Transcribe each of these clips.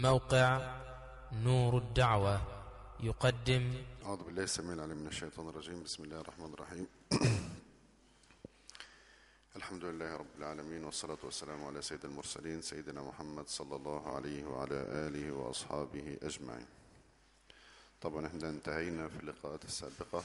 موقع نور الدعوة يقدم أعوذ بالله السميع العليم من الشيطان الرجيم بسم الله الرحمن الرحيم الحمد لله رب العالمين والصلاة والسلام على سيد المرسلين سيدنا محمد صلى الله عليه وعلى آله وأصحابه أجمعين طبعا احنا انتهينا في اللقاءات السابقة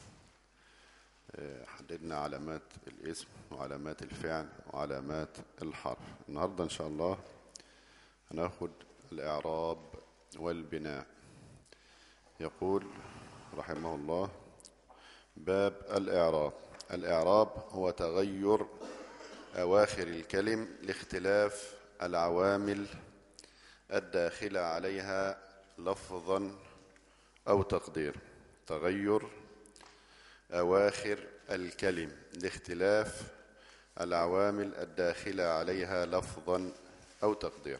آه، حددنا علامات الاسم وعلامات الفعل وعلامات الحرف النهاردة إن شاء الله هناخد الإعراب والبناء يقول رحمه الله باب الإعراب الإعراب هو تغير أواخر الكلم لاختلاف العوامل الداخلة عليها لفظا أو تقدير تغير أواخر الكلم لاختلاف العوامل الداخلة عليها لفظا أو تقدير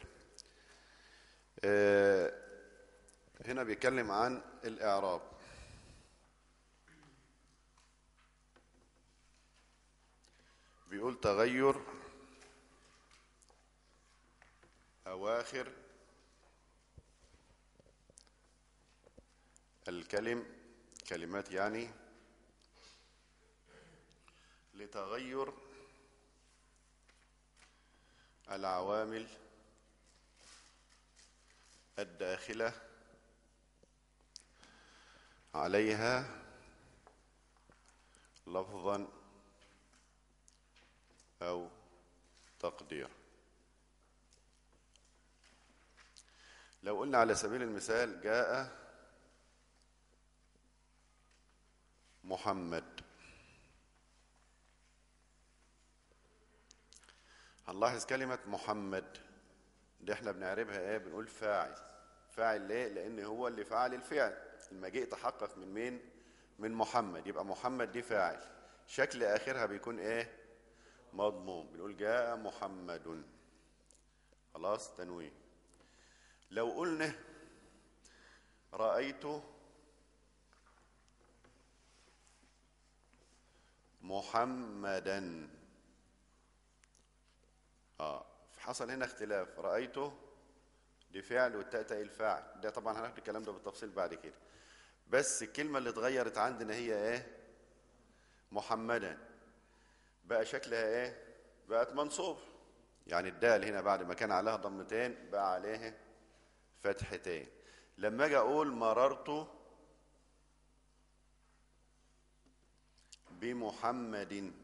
آه، هنا بيتكلم عن الإعراب بيقول تغير أواخر الكلم كلمات يعني لتغير العوامل الداخلة عليها لفظا أو تقدير لو قلنا على سبيل المثال جاء محمد هنلاحظ كلمة محمد دي احنا بنعربها ايه بنقول فاعل فاعل ليه لان هو اللي فعل الفعل المجيء تحقق من مين من محمد يبقى محمد دي فاعل شكل اخرها بيكون ايه مضموم بنقول جاء محمد خلاص تنوين لو قلنا رأيت محمدا اه حصل هنا اختلاف رأيته دي فعل والتاء تاء الفاعل ده طبعا هناخد الكلام ده بالتفصيل بعد كده بس الكلمة اللي اتغيرت عندنا هي ايه محمدا بقى شكلها ايه بقت منصوب يعني الدال هنا بعد ما كان عليها ضمتين بقى عليها فتحتين لما اجي اقول مررت بمحمد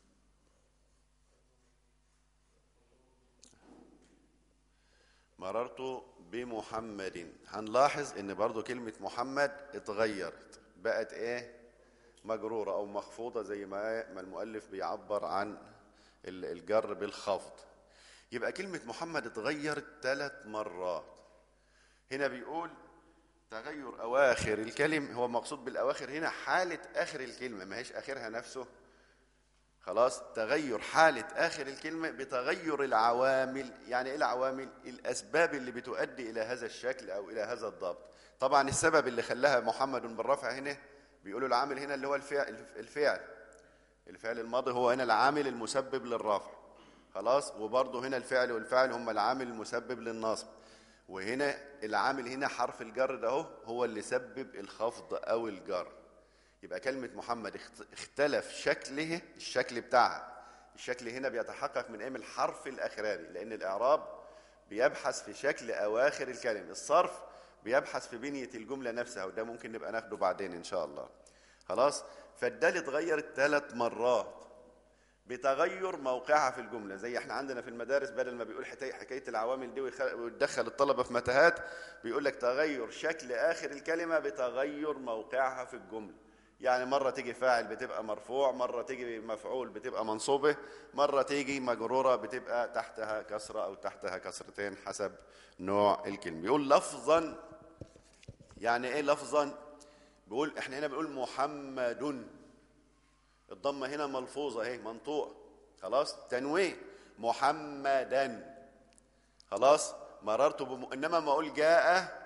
مررت بمحمد هنلاحظ ان برضو كلمة محمد اتغيرت بقت ايه مجرورة او مخفوضة زي ما ما المؤلف بيعبر عن ال- الجر بالخفض يبقى كلمة محمد اتغيرت ثلاث مرات هنا بيقول تغير أواخر الكلم هو مقصود بالأواخر هنا حالة آخر الكلمة ما هيش آخرها نفسه خلاص تغير حالة آخر الكلمة بتغير العوامل يعني إيه العوامل الأسباب اللي بتؤدي إلى هذا الشكل أو إلى هذا الضبط طبعا السبب اللي خلاها محمد بالرفع هنا بيقولوا العامل هنا اللي هو الفعل الفعل الفعل الماضي هو هنا العامل المسبب للرفع خلاص وبرضه هنا الفعل والفاعل هم العامل المسبب للنصب وهنا العامل هنا حرف الجر ده هو, هو اللي سبب الخفض او الجر يبقى كلمة محمد اخت- اختلف شكله الشكل بتاعها الشكل هنا بيتحقق من ايه من الحرف الاخراني لان الاعراب بيبحث في شكل اواخر الكلمة الصرف بيبحث في بنية الجملة نفسها وده ممكن نبقى ناخده بعدين ان شاء الله خلاص فالدال اتغيرت ثلاث مرات بتغير موقعها في الجملة زي احنا عندنا في المدارس بدل ما بيقول حكاية, حكاية العوامل دي ويخ- ويدخل الطلبة في متاهات بيقول لك تغير شكل آخر الكلمة بتغير موقعها في الجملة يعني مرة تيجي فاعل بتبقى مرفوع مرة تيجي مفعول بتبقى منصوبة مرة تيجي مجرورة بتبقى تحتها كسرة أو تحتها كسرتين حسب نوع الكلمة بيقول لفظا يعني ايه لفظا بيقول احنا هنا بنقول محمد الضمة هنا ملفوظة اهي منطوق خلاص تنوين محمدا خلاص مررت بم... انما ما اقول جاء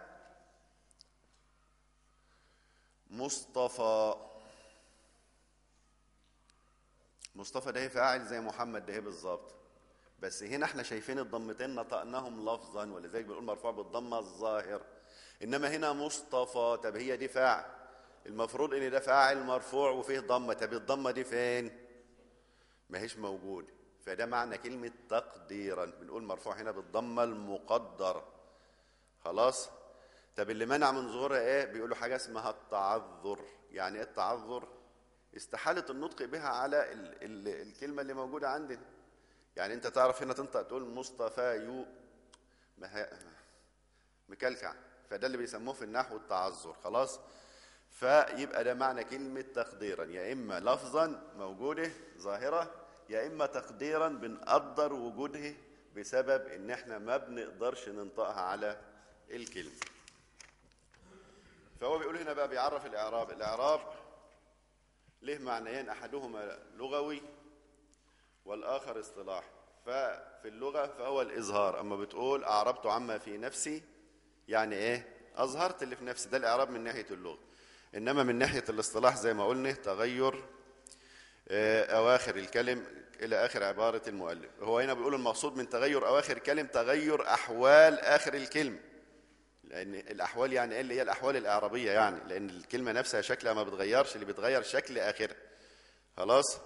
مصطفى مصطفى ده فاعل زي محمد ده بالظبط بس هنا احنا شايفين الضمتين نطقناهم لفظا ولذلك بنقول مرفوع بالضمه الظاهر انما هنا مصطفى طب هي دي فاعل المفروض ان ده فاعل مرفوع وفيه ضمه طب الضمه دي فين ما هيش موجوده فده معنى كلمه تقديرا بنقول مرفوع هنا بالضمه المقدره خلاص طب اللي منع من ظهورها ايه بيقولوا حاجه اسمها التعذر يعني ايه التعذر استحاله النطق بها على ال ال الكلمه اللي موجوده عندنا يعني انت تعرف هنا تنطق تقول مصطفى يو مه- مكلكع فده اللي بيسموه في النحو التعذر خلاص فيبقى ده معنى كلمة تقديرا يا إما لفظا موجودة ظاهرة يا إما تقديرا بنقدر وجوده بسبب إن إحنا ما بنقدرش ننطقها على الكلمة فهو بيقول هنا بقى بيعرف الإعراب الإعراب له معنيين أحدهما لغوي والآخر اصطلاح ففي اللغة فهو الإظهار أما بتقول أعربت عما في نفسي يعني إيه أظهرت اللي في نفسي ده الإعراب من ناحية اللغة إنما من ناحية الاصطلاح زي ما قلنا تغير آه، أواخر الكلم إلى آخر عبارة المؤلف هو هنا بيقول المقصود من تغير أواخر الكلم تغير أحوال آخر الكلمة لأن الأحوال يعني إيه اللي هي الأحوال الإعرابية يعني لأن الكلمة نفسها شكلها ما بتغيرش اللي بتغير شكل آخرها خلاص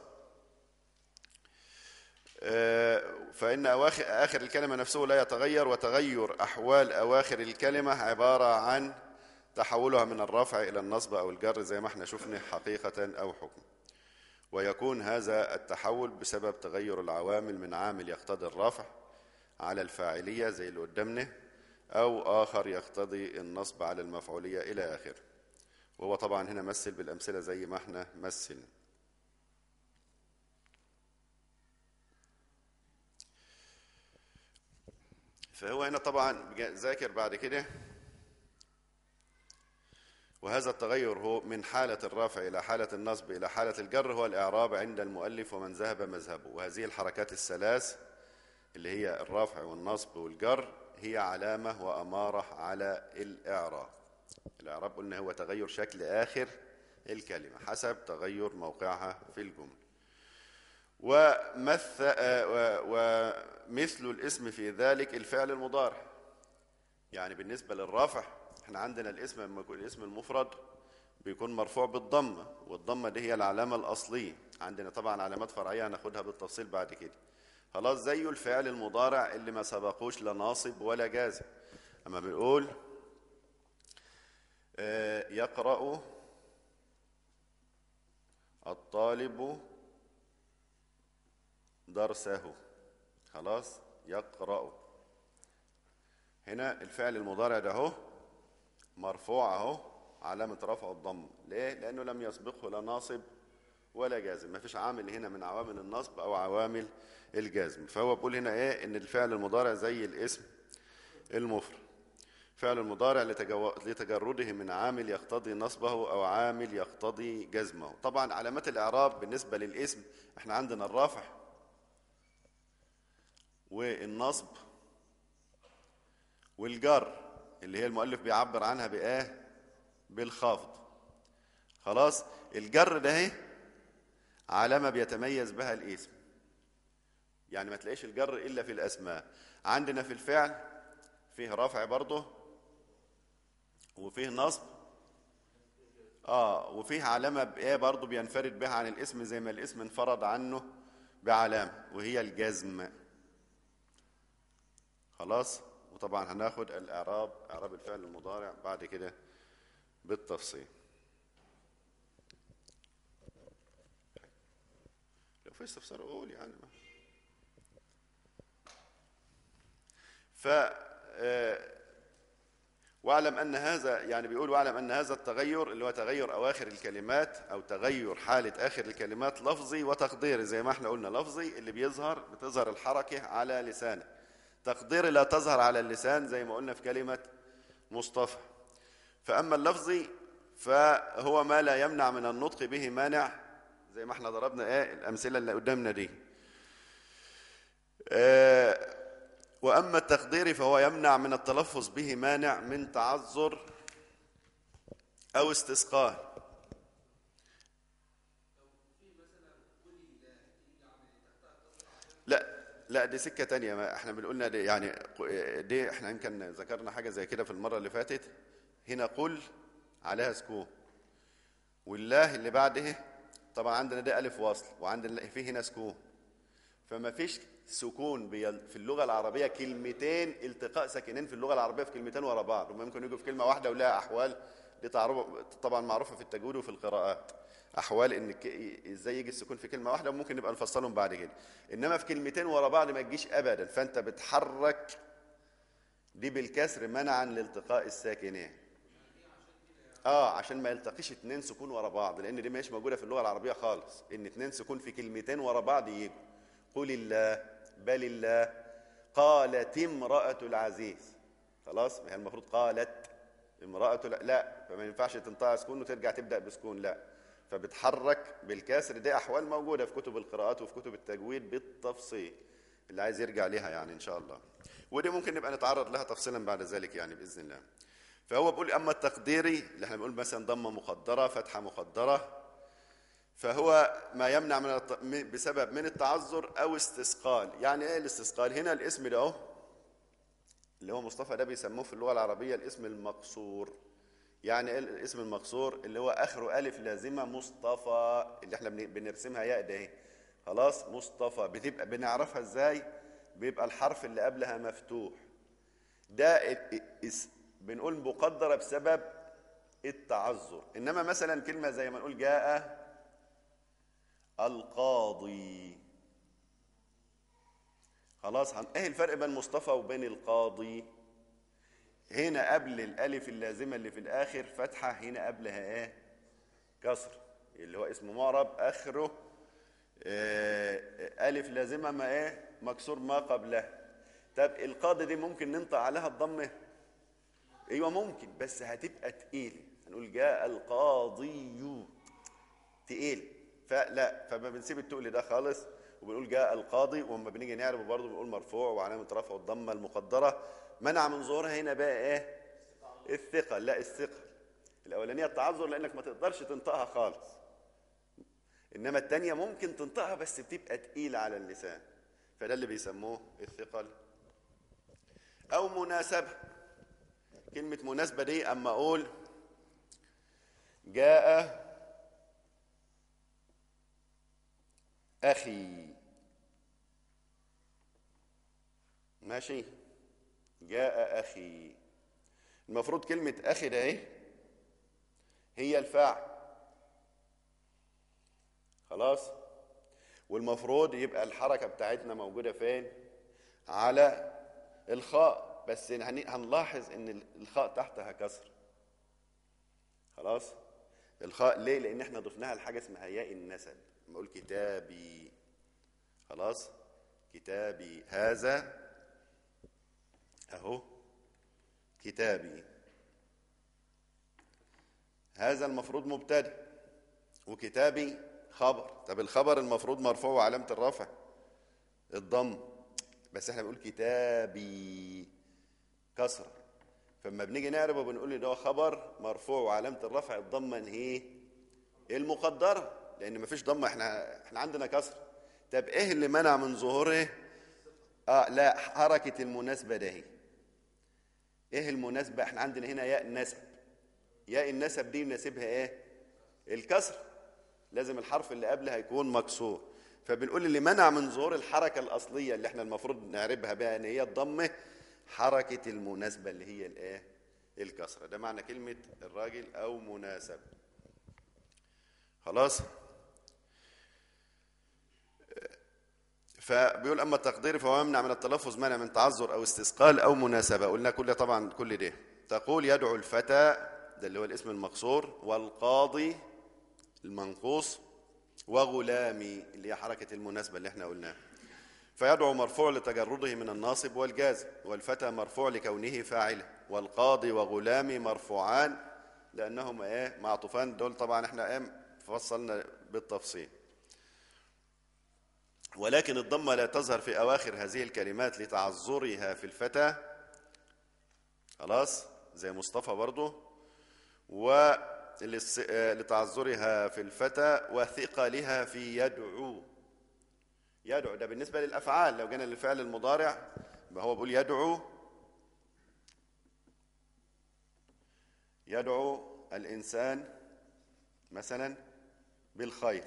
آه، فإن أواخر آخر الكلمة نفسه لا يتغير وتغير أحوال أواخر الكلمة عبارة عن تحولها من الرفع إلى النصب أو الجر زي ما احنا شفنا حقيقة أو حكم ويكون هذا التحول بسبب تغير العوامل من عامل يقتضي الرفع على الفاعلية زي اللي قدامنا أو آخر يقتضي النصب على المفعولية إلى آخره وهو طبعا هنا مثل بالأمثلة زي ما احنا مثلنا فهو هنا طبعا جا- ذاكر بعد كده وهذا التغير هو من حالة الرفع إلى حالة النصب إلى حالة الجر هو الإعراب عند المؤلف ومن ذهب مذهبه وهذه الحركات الثلاث اللي هي الرفع والنصب والجر هي علامة وأمارة على الإعراب الإعراب قلنا هو تغير شكل آخر الكلمة حسب تغير موقعها في الجملة ومث آه، و- ومثل الاسم في ذلك الفعل المضارع يعني بالنسبة للرفع احنا عندنا الاسم لما يكون الاسم المفرد بيكون مرفوع بالضمة والضمة دي هي العلامة الأصلية عندنا طبعا علامات فرعية هناخدها بالتفصيل بعد كده خلاص زيه الفعل المضارع اللي ما سبقوش لا ناصب ولا جازم أما بنقول آه، يقرأ الطالب درسه خلاص يقرأ هنا الفعل المضارع ده اهو مرفوع اهو علامة رفعه الضم ليه؟ لأنه لم يسبقه لا ناصب ولا جازم ما فيش عامل هنا من عوامل النصب أو عوامل الجزم فهو بيقول هنا إيه إن الفعل المضارع زي الاسم المفرد فعل المضارع لتجو- لتجرده من عامل يقتضي نصبه أو عامل يقتضي جزمه طبعا علامات الإعراب بالنسبة للاسم احنا عندنا الرفع والنصب والجر اللي هي المؤلف بيعبر عنها بإيه بالخفض خلاص الجر ده اهي علامة بيتميز بها الاسم يعني ما تلاقيش الجر إلا في الأسماء عندنا في الفعل فيه رفع برضه وفيه نصب اه وفيه علامة بإيه برضه بينفرد بها عن الاسم زي ما الاسم انفرد عنه بعلامة وهي الجزم خلاص وطبعا هناخد الإعراب إعراب الفعل المضارع بعد كده بالتفصيل لو في استفسار قول يعني ما. ف آه، واعلم ان هذا يعني بيقول واعلم ان هذا التغير اللي هو تغير اواخر الكلمات او تغير حاله اخر الكلمات لفظي وتقديري زي ما احنا قلنا لفظي اللي بيظهر بتظهر الحركه على لسانه تقديري لا تظهر على اللسان زي ما قلنا في كلمه مصطفى فاما اللفظي فهو ما لا يمنع من النطق به مانع زي ما احنا ضربنا ايه الامثله اللي قدامنا دي آه، واما التقدير فهو يمنع من التلفظ به مانع من تعذر او استسقاء لا لا دي سكة تانية ما احنا بنقولنا دي يعني دي احنا يمكن ذكرنا حاجة زي كده في المرة اللي فاتت هنا قل عليها سكون والله اللي بعده طبعا عندنا ده ألف وصل وعندنا في هنا سكون فما فيش سكون بيل- في اللغة العربية كلمتين التقاء ساكنين في اللغة العربية في كلمتين ورا بعض وما ممكن يجوا في كلمة واحدة ولها أحوال دي تعرف طبعا معروفة في التجويد وفي القراءات أحوال إن ك- إزاي يجي السكون في كلمة واحدة وممكن نبقى نفصلهم بعد كده إنما في كلمتين ورا بعض ما تجيش أبدا فأنت بتحرك دي بالكسر منعا لالتقاء الساكنين اه عشان ما يلتقيش اتنين سكون ورا بعض لان دي مش موجوده في اللغه العربيه خالص ان اتنين سكون في كلمتين ورا بعض يجوا قل الله بل الله قالت امراه العزيز خلاص ما هي المفروض قالت امراه لا, لا فما ينفعش تنطقها سكون وترجع تبدا بسكون لا فبتحرك بالكسر دي احوال موجوده في كتب القراءات وفي كتب التجويد بالتفصيل اللي عايز يرجع ليها يعني ان شاء الله ودي ممكن نبقى نتعرض لها تفصيلا بعد ذلك يعني باذن الله فهو بيقول اما التقديري اللي احنا بنقول مثلا ضمه مقدره فتحه مقدره فهو ما يمنع من الت... من- بسبب من التعذر او استثقال يعني ايه الاستثقال هنا الاسم ده اهو اللي هو مصطفى ده بيسموه في اللغه العربيه الاسم المقصور يعني ايه الاسم المقصور اللي هو اخره الف لازمه مصطفى اللي احنا بن- بنرسمها ياء ده اهي خلاص مصطفى بتبقى بنعرفها ازاي بيبقى الحرف اللي قبلها مفتوح ده ال- اس- بنقول مقدرة بسبب التعذر إنما مثلا كلمة زي ما نقول جاء القاضي خلاص هن... ايه الفرق بين مصطفى وبين القاضي هنا قبل الالف اللازمه اللي في الاخر فتحه هنا قبلها ايه كسر اللي هو اسم معرب اخره آه، الف لازمه ما ايه مكسور ما قبلها طب القاضي دي ممكن ننطق عليها الضمه ايوه ممكن بس هتبقى تقيله هنقول جاء القاضي تقيل فلا فما بنسيب التقل ده خالص وبنقول جاء القاضي وما بنيجي نعرف برضه بنقول مرفوع وعلامه رفعه الضمه المقدره منع من ظهورها هنا بقى ايه الثقل لا الثقل الاولانيه التعذر لانك ما تقدرش تنطقها خالص انما الثانيه ممكن تنطقها بس بتبقى تقيله على اللسان فده اللي بيسموه الثقل او مناسبه كلمه مناسبه دي اما اقول جاء أخي ماشي جاء أخي المفروض كلمة أخي ده إيه هي الفاعل خلاص والمفروض يبقى الحركة بتاعتنا موجودة فين على الخاء بس هن- هنلاحظ ان الخاء تحتها كسر خلاص الخاء ليه لان احنا ضفناها لحاجه اسمها ياء النسب نقول كتابي خلاص كتابي هذا اهو كتابي هذا المفروض مبتدا وكتابي خبر طب الخبر المفروض مرفوع وعلامه الرفع الضم بس احنا بنقول كتابي كسره فلما بنيجي نعرف بنقول ان ده خبر مرفوع وعلامه الرفع الضمه ان هي المقدره لان مفيش ضمه احنا احنا عندنا كسر طب ايه اللي منع من ظهوره اه لا حركه المناسبه ده هي ايه المناسبه احنا عندنا هنا ياء النسب ياء النسب دي يناسبها ايه الكسر لازم الحرف اللي قبلها يكون مكسور فبنقول اللي منع من ظهور الحركه الاصليه اللي احنا المفروض نعربها بها ان هي الضمه حركه المناسبه اللي هي الايه الكسره ده معنى كلمه الراجل او مناسب خلاص فبيقول اما التقدير فهو يمنع من التلفظ منع من تعذر او استثقال او مناسبه قلنا كل طبعا كل ده تقول يدعو الفتى ده اللي هو الاسم المقصور والقاضي المنقوص وغلامي اللي هي حركه المناسبه اللي احنا قلناها فيدعو مرفوع لتجرده من الناصب والجازم والفتى مرفوع لكونه فاعلا والقاضي وغلامي مرفوعان لانهما ايه معطوفان دول طبعا احنا ايه فصلنا بالتفصيل ولكن الضمه لا تظهر في اواخر هذه الكلمات لتعذرها في الفتى خلاص زي مصطفى برضه ولتعذرها في الفتى وثقلها في يدعو يدعو ده بالنسبة للأفعال لو جينا للفعل المضارع ما هو بيقول يدعو يدعو الإنسان مثلا بالخير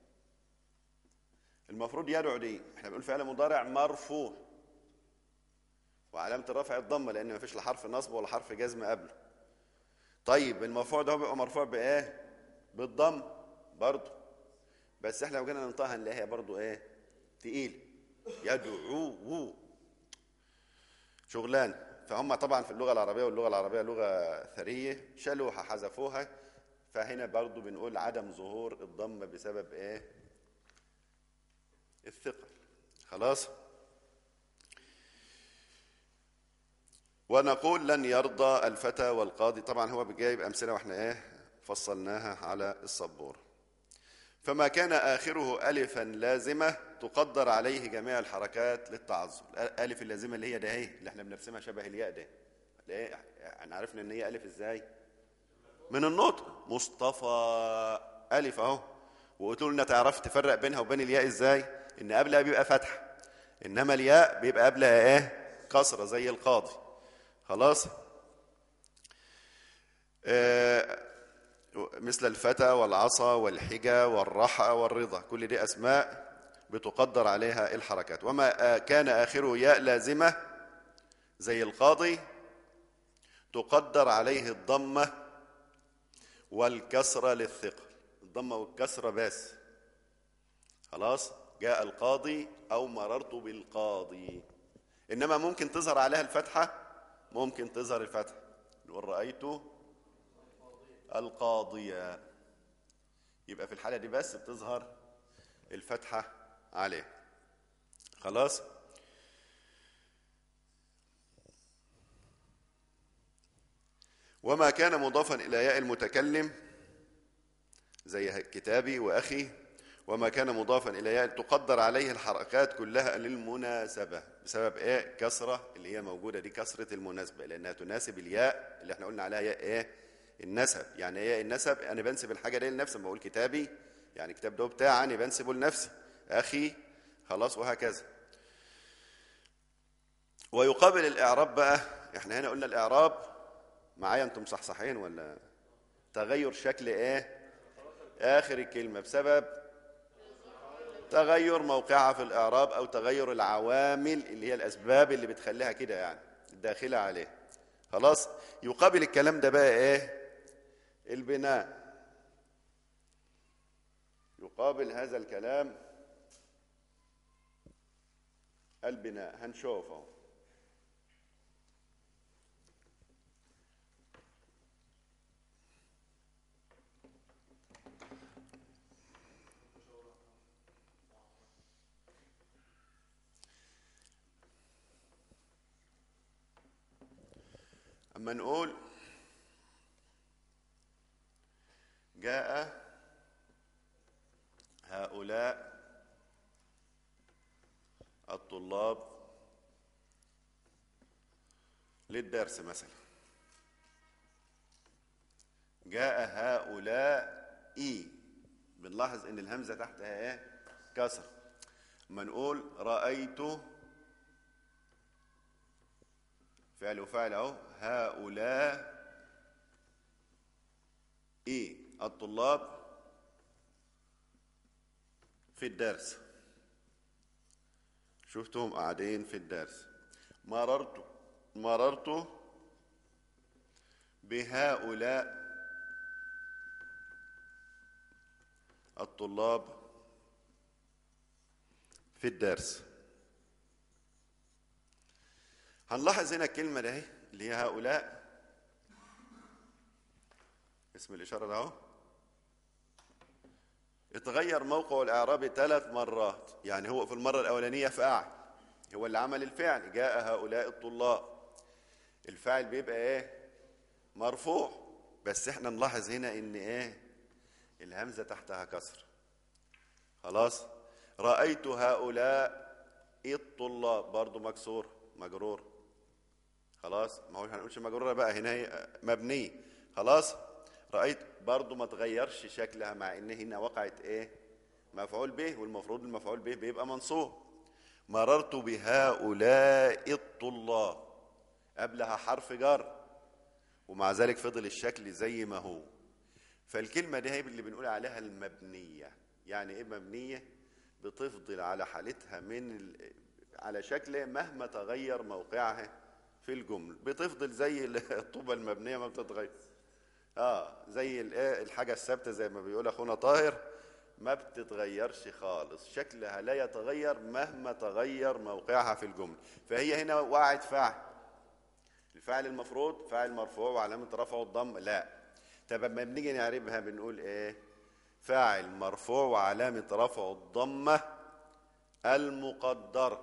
المفروض يدعو دي احنا بنقول فعل مضارع مرفوع وعلامة الرفع الضمة لأن ما فيش لا حرف نصب ولا حرف جزم قبله طيب المرفوع ده هو بيبقى مرفوع بإيه؟ بالضم برضه بس احنا لو جينا ننطقها نلاقيها برضه إيه؟ تقيل يدعو شغلان فهم طبعا في اللغة العربية واللغة العربية لغة ثرية شالوها حذفوها فهنا برضه بنقول عدم ظهور الضمة بسبب إيه؟ الثقل خلاص؟ ونقول لن يرضى الفتى والقاضي طبعا هو جايب امثله واحنا ايه فصلناها على السبوره فما كان اخره الفا لازمه تقدر عليه جميع الحركات للتعذر الالف اللازمه اللي هي ده اهي اللي احنا بنرسمها شبه الياء ده ليه احنا عرفنا ان هي الف ازاي من النطق مصطفى الف اهو وقلت لنا تعرف تفرق بينها وبين الياء ازاي ان قبلها بيبقى فتح انما الياء بيبقى قبلها ايه كسره زي القاضي خلاص آه مثل الفتى والعصا والحجة والرحى والرضا كل دي أسماء بتقدر عليها الحركات وما كان آخره ياء لازمة زي القاضي تقدر عليه الضمة والكسرة للثقل الضمة والكسرة بس خلاص جاء القاضي أو مررت بالقاضي إنما ممكن تظهر عليها الفتحة ممكن تظهر الفتحة نقول رأيت القاضية يبقى في الحالة دي بس بتظهر الفتحة عليه خلاص وما كان مضافا إلى ياء المتكلم زي كتابي وأخي وما كان مضافا إلى ياء تقدر عليه الحركات كلها للمناسبة بسبب إيه كسرة اللي هي موجودة دي كسرة المناسبة لأنها تناسب الياء اللي احنا قلنا عليها ياء إيه النسب يعني ايه النسب انا بنسب الحاجه دي لنفسي لما بقول كتابي يعني كتاب ده بتاعي انا بنسبه لنفسي اخي خلاص وهكذا ويقابل الاعراب بقى احنا هنا قلنا الاعراب معايا انتم صحصحين ولا تغير شكل ايه اخر الكلمه بسبب تغير موقعها في الاعراب او تغير العوامل اللي هي الاسباب اللي بتخليها كده يعني الداخله عليه خلاص يقابل الكلام ده بقى ايه البناء يقابل هذا الكلام البناء هنشوفه أما نقول جاء هؤلاء الطلاب للدرس مثلا جاء هؤلاء إي بنلاحظ ان الهمزه تحتها ايه كسر اما نقول رايت فعل وفاعل اهو هؤلاء إيه الطلاب في الدرس شفتهم قاعدين في الدرس مررت مررت بهؤلاء الطلاب في الدرس هنلاحظ هنا الكلمة ده اللي هي هؤلاء اسم الإشارة ده اهو اتغير موقعه الإعرابي ثلاث مرات يعني هو في المرة الأولانية فاعل هو اللي عمل الفعل جاء هؤلاء الطلاب الفاعل بيبقى ايه مرفوع بس احنا نلاحظ هنا ان ايه الهمزة تحتها كسر خلاص رأيت هؤلاء الطلاب برضو مكسور مجرور خلاص ما هو هنقولش مجرورة بقى هنا هي مبنية خلاص رأيت برضو ما تغيرش شكلها مع ان هنا وقعت ايه مفعول به والمفروض المفعول به بيبقى منصوب مررت بهؤلاء الطلاب قبلها حرف جر ومع ذلك فضل الشكل زي ما هو فالكلمة دي هي اللي بنقول عليها المبنية يعني ايه مبنية بتفضل على حالتها من ال... على شكل مهما تغير موقعها في الجمل بتفضل زي الطوبة المبنية ما بتتغير اه زي الايه الحاجة الثابتة زي ما بيقول اخونا طاهر ما بتتغيرش خالص شكلها لا يتغير مهما تغير موقعها في الجملة فهي هنا وقعت فاعل الفاعل المفروض فاعل مرفوع وعلامة رفعه الضم لا طب لما بنيجي نعربها بنقول ايه فاعل مرفوع وعلامة رفعه الضمة المقدرة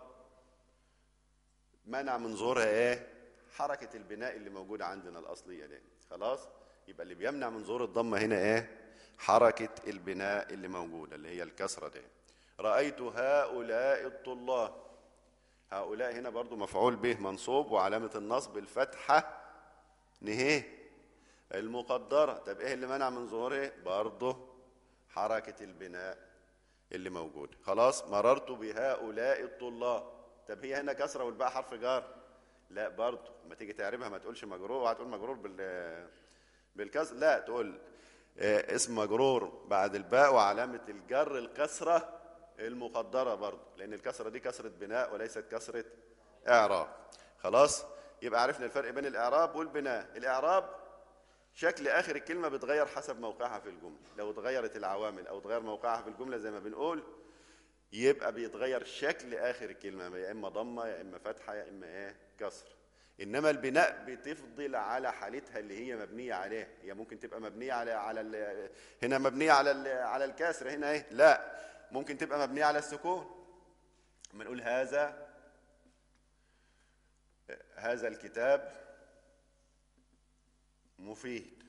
منع من ظهورها ايه حركة البناء اللي موجودة عندنا الأصلية دي خلاص يبقى اللي بيمنع من ظهور الضمة هنا ايه حركة البناء اللي موجودة اللي هي الكسرة دي رأيت هؤلاء الطلاب هؤلاء هنا برضو مفعول به منصوب وعلامة النصب الفتحة نهيه المقدرة طب ايه اللي منع من ظهوره برضه حركة البناء اللي موجود خلاص مررت بهؤلاء الطلاب طب هي هنا كسرة والباء حرف جار لا برضه ما تيجي تعربها ما تقولش مجرور وهتقول مجرور بال بالكسر لا تقول آه، اسم مجرور بعد الباء وعلامة الجر الكسرة المقدرة برضه لأن الكسرة دي كسرة بناء وليست كسرة إعراب خلاص يبقى عرفنا الفرق بين الإعراب والبناء الإعراب شكل آخر الكلمة بتغير حسب موقعها في الجملة لو اتغيرت العوامل أو اتغير موقعها في الجملة زي ما بنقول يبقى بيتغير شكل آخر الكلمة يا إما ضمة يا إما فتحة يا إما إيه كسر إنما البناء بتفضل على حالتها اللي هي مبنية عليه هي ممكن تبقى مبنية على على ال- هنا مبنية على ال- على الكسر هنا إيه لا ممكن تبقى مبنية على السكون لما نقول هذا هذا الكتاب مفيد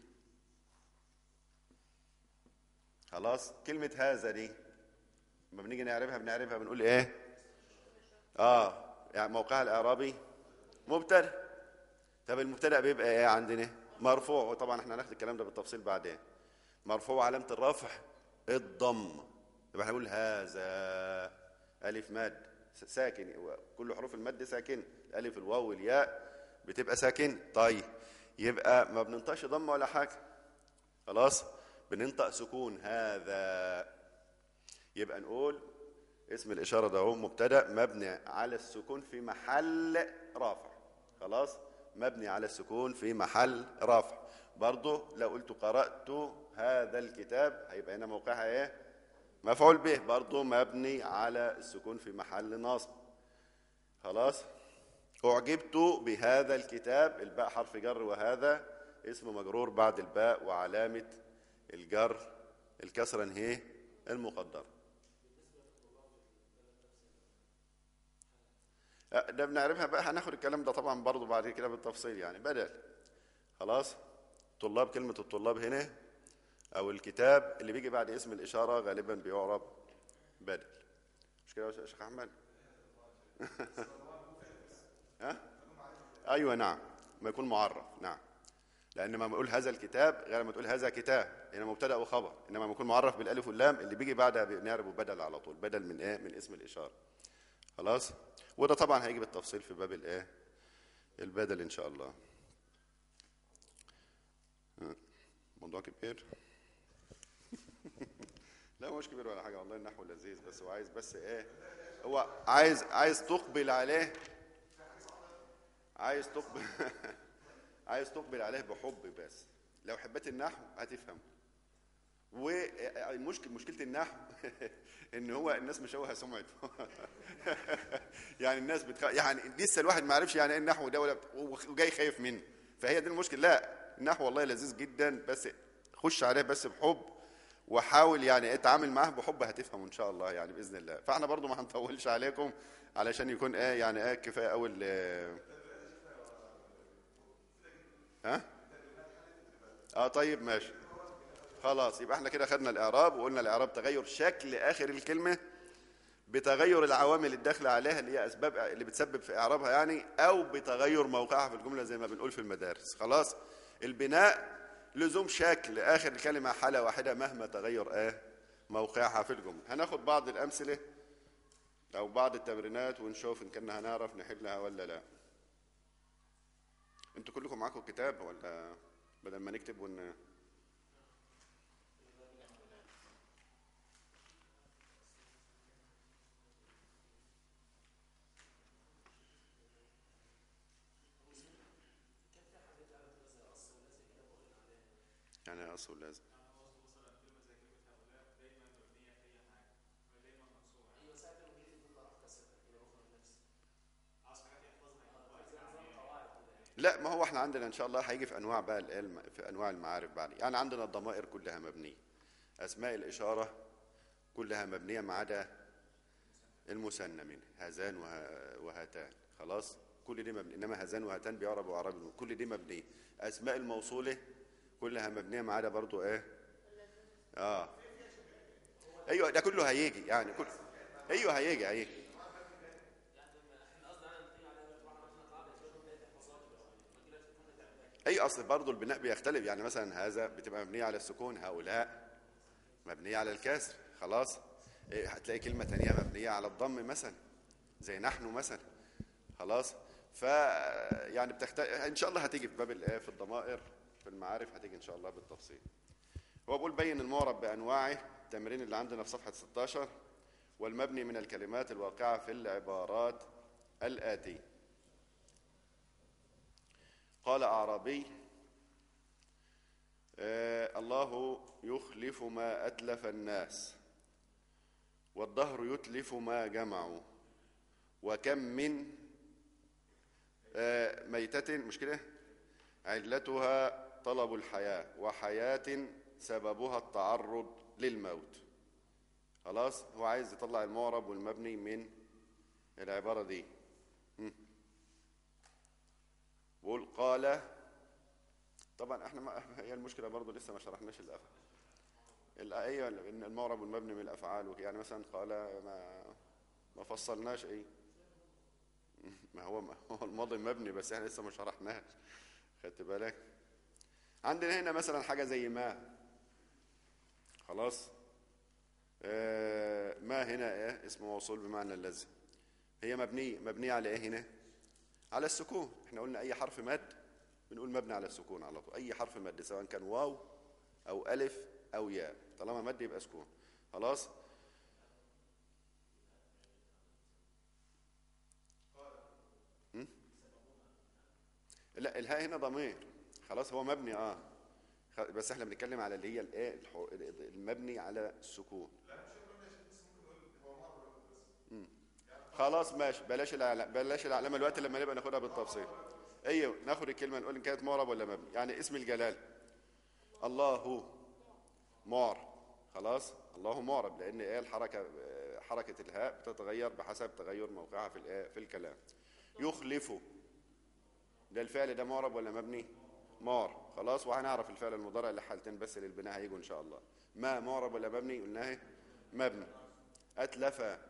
خلاص كلمة هذا دي لما بنيجي نعرفها بنعرفها بنقول ايه اه يعني موقعها الاعرابي مبتدا طب المبتدا بيبقى ايه عندنا مرفوع وطبعا احنا هناخد الكلام ده بالتفصيل بعدين مرفوع علامة الرفع الضم يبقى هنقول هذا ألف ماد ساكن كل حروف المد ساكن الألف الواو والياء بتبقى ساكن طيب يبقى ما بننطقش ضمه ولا حاجة خلاص بننطق سكون هذا يبقى نقول اسم الإشارة ده هو مبتدأ مبني على السكون في محل رافع خلاص مبني على السكون في محل رافع برضه لو قلت قرأت هذا الكتاب هيبقى هنا موقعها ايه مفعول به برضه مبني على السكون في محل نصب خلاص أعجبت بهذا الكتاب الباء حرف جر وهذا اسم مجرور بعد الباء وعلامة الجر الكسرة هي المقدرة أه، ده بنعرفها بقى هناخد الكلام ده طبعا برضو بعد كده بالتفصيل يعني بدل خلاص طلاب كلمة الطلاب هنا أو الكتاب اللي بيجي بعد اسم الإشارة غالبا بيعرب بدل مش كده يا شيخ أحمد؟ ها؟ أيوة نعم ما يكون معرف نعم لأن ما بقول هذا الكتاب غير ما تقول هذا كتاب هنا مبتدأ وخبر إنما ما يكون معرف بالألف واللام اللي بيجي بعدها بنعربه بدل على طول بدل من إيه؟ من اسم الإشارة خلاص؟ وده طبعا هيجي بالتفصيل في باب الإيه؟ البدل إن شاء الله ها. موضوع كبير لا مش كبير ولا حاجة والله النحو لذيذ بس هو عايز بس إيه هو عايز عايز تقبل عليه عايز تقبل عايز تقبل عليه بحب بس لو حبيت النحو هتفهم والمشكل مشكله النحو ان هو الناس مشوهه سمعته يعني الناس بتخ... يعني لسه الواحد ما عرفش يعني ايه النحو ده ولا وجاي خايف منه فهي دي المشكله لا النحو والله لذيذ جدا بس خش عليه بس بحب وحاول يعني اتعامل معاه بحب هتفهمه ان شاء الله يعني باذن الله فاحنا برضو ما هنطولش عليكم علشان يكون ايه يعني ايه كفايه اول ها اه طيب ماشي خلاص يبقى احنا كده خدنا الاعراب وقلنا الاعراب تغير شكل اخر الكلمه بتغير العوامل الداخله عليها اللي هي اسباب اللي بتسبب في اعرابها يعني او بتغير موقعها في الجمله زي ما بنقول في المدارس خلاص البناء لزوم شكل اخر الكلمه حاله واحده مهما تغير ايه موقعها في الجملة هناخد بعض الأمثلة أو بعض التمرينات ونشوف إن كنا هنعرف نحلها ولا لا انتوا كلكم معاكم كتاب ولا بدل ما نكتب ون... يعني اصل لازم لا ما هو احنا عندنا ان شاء الله هيجي في انواع بقى العلم في انواع المعارف بعد يعني عندنا الضمائر كلها مبنيه اسماء الاشاره كلها مبنيه ما عدا المثنى منه هذان وه- وهاتان خلاص كل دي مبني انما هذان وهاتان بيعرب وعربي كل دي مبنيه اسماء الموصوله كلها مبنيه ما عدا برضو ايه اه ايوه ده كله هيجي يعني كل ايوه هيجي هيجي اي اصل برضه البناء بيختلف يعني مثلا هذا بتبقى مبنيه على السكون هؤلاء مبنيه على الكسر خلاص إيه، هتلاقي كلمه تانية مبنيه على الضم مثلا زي نحن مثلا خلاص ف يعني بتختلف ان شاء الله هتيجي في باب الايه في الضمائر في المعارف هتيجي ان شاء الله بالتفصيل هو بيقول بين المعرب بانواعه التمرين اللي عندنا في صفحه 16 والمبني من الكلمات الواقعه في العبارات الاتيه قال أعرابي آه الله يخلف ما أتلف الناس والدهر يتلف ما جمعوا وكم من آه ميتة مش كده علتها طلب الحياة وحياة سببها التعرض للموت خلاص هو عايز يطلع المعرب والمبني من العبارة دي بقول قال طبعا احنا ما هي المشكله برضه لسه ما شرحناش الافعال الايه ان المعرب والمبني من الافعال وك- يعني مثلا قال ما ما فصلناش ايه ما هو ما هو الماضي مبني بس احنا لسه ما شرحناش خدت بالك عندنا هنا مثلا حاجه زي ما خلاص آه ما هنا ايه اسم موصول بمعنى الذي هي مبنيه مبنيه على ايه هنا على السكون احنا قلنا اي حرف مد بنقول مبني على السكون على طول اي حرف مد سواء كان واو او الف او ياء طالما مد يبقى سكون خلاص م? لا الهاء هنا ضمير خلاص هو مبني اه خ- بس احنا بنتكلم على اللي هي الايه الح- المبني على السكون خلاص ماشي بلاش العلامة بلاش العلامة الوقت لما نبقى ناخدها بالتفصيل ايوه ناخد الكلمة نقول ان كانت معرب ولا مبني يعني اسم الجلال الله معرب خلاص الله معرب لان ايه الحركة آه، حركة الهاء بتتغير بحسب تغير موقعها في الايه في الكلام يخلف ده الفعل ده معرب ولا مبني معرب خلاص وهنعرف الفعل المضارع اللي حالتين بس للبناء هيجوا ان شاء الله ما معرب ولا مبني قلناه مبني اتلف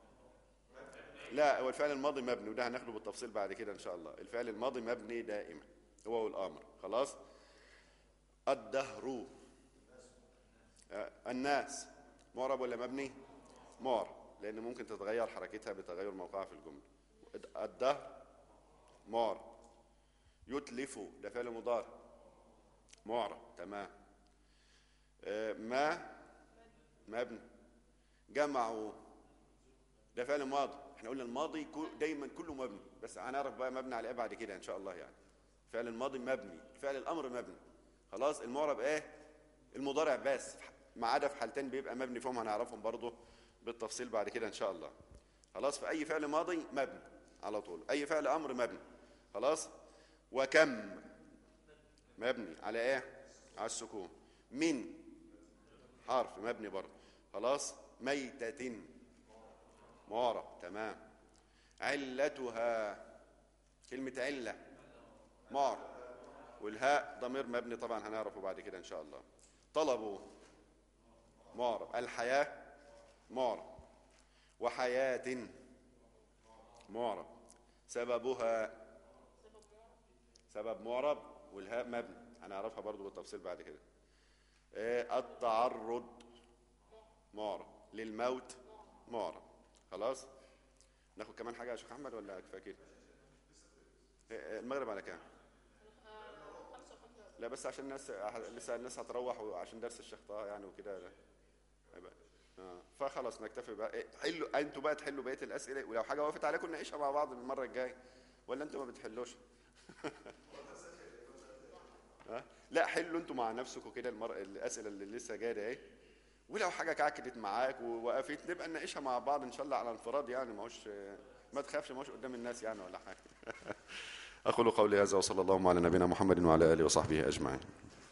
لا هو الفعل الماضي مبني وده هناخده بالتفصيل بعد كده ان شاء الله الفعل الماضي مبني دائما هو والامر خلاص الدهر آه، الناس معرب ولا مبني معرب لان ممكن تتغير حركتها بتغير موقعها في الجمله الدهر معرب يتلف ده فعل مضارع معرب تمام آه، ما مبني جمعوا ده فعل ماضي احنا قلنا الماضي كو- دايما كله مبني بس هنعرف بقى مبني على ايه بعد كده ان شاء الله يعني فعل الماضي مبني فعل الامر مبني خلاص المعرب ايه المضارع بس ما عدا في حالتين بيبقى مبني فيهم هنعرفهم برضه بالتفصيل بعد كده ان شاء الله خلاص في اي فعل ماضي مبني على طول اي فعل امر مبني خلاص وكم مبني على ايه على السكون من حرف مبني برضه خلاص ميتة معرب تمام علتها كلمة علة معرب والهاء ضمير مبني طبعا هنعرفه بعد كده ان شاء الله طلبوا معرب الحياة معرب وحياة معرب سببها سبب معرب والهاء مبني هنعرفها برضو بالتفصيل بعد كده آه، التعرض معرب للموت معرب خلاص ناخد كمان حاجه يا شيخ احمد ولا كفايه كده إيه، إيه، المغرب على كام لا بس عشان الناس لسه الناس هتروح وعشان درس الشيخ طه يعني وكده هيبقى آه. فخلاص نكتفي بقى إيه، حلوا انتوا بقى تحلوا بقيه الاسئله ولو حاجه وقفت عليكم نناقشها مع بعض المره الجايه ولا انتوا ما بتحلوش ها؟ لا حلوا انتوا مع نفسكم كده المر... الاسئله اللي لسه جايه دي اهي ولو حاجه كعكدت معاك ووقفت نبقى نناقشها مع بعض ان شاء الله على انفراد يعني ما هوش ما تخافش ما هوش قدام الناس يعني ولا حاجه اقول قولي هذا وصلى الله على نبينا محمد وعلى اله وصحبه اجمعين